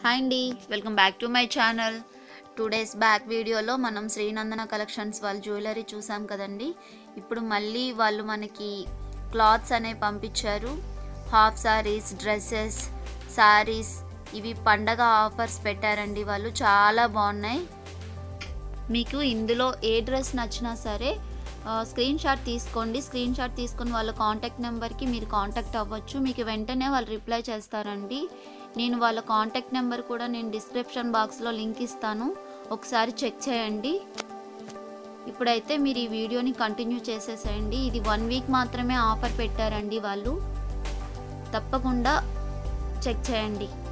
hi అండి welcome back to my channel two days back వీడియోలో మనం శ్రీనందన కలెక్షన్స్ వాళ్ళ జ్యువెలరీ చూసాం కదండి ఇప్పుడు మళ్ళీ వాళ్ళు మనకి క్లాత్స్ అనేవి పంపించారు హాఫ్ సారీస్ డ్రెస్సెస్ సారీస్ ఇవి పండగ ఆఫర్స్ పెట్టారండి వాళ్ళు చాలా బాగున్నాయి మీకు ఇందులో ఏ డ్రెస్ నచ్చినా సరే ఆ, స్క్రీన్ షాట్ తీసుకోండి స్క్రీన్ షాట్ తీసుకుని వాళ్ళ కాంటాక్ట్ నెంబర్కి మీరు కాంటాక్ట్ అవ్వచ్చు మీకు వెంటనే వాళ్ళు రిప్లై చేస్తారండి నేను వాళ్ళ కాంటాక్ట్ నెంబర్ కూడా నేను డిస్క్రిప్షన్ బాక్స్లో లింక్ ఇస్తాను ఒకసారి చెక్ చేయండి ఇప్పుడైతే మీరు ఈ వీడియోని కంటిన్యూ చేసేసేయండి ఇది వన్ వీక్ మాత్రమే ఆఫర్ పెట్టారండి వాళ్ళు తప్పకుండా చెక్ చేయండి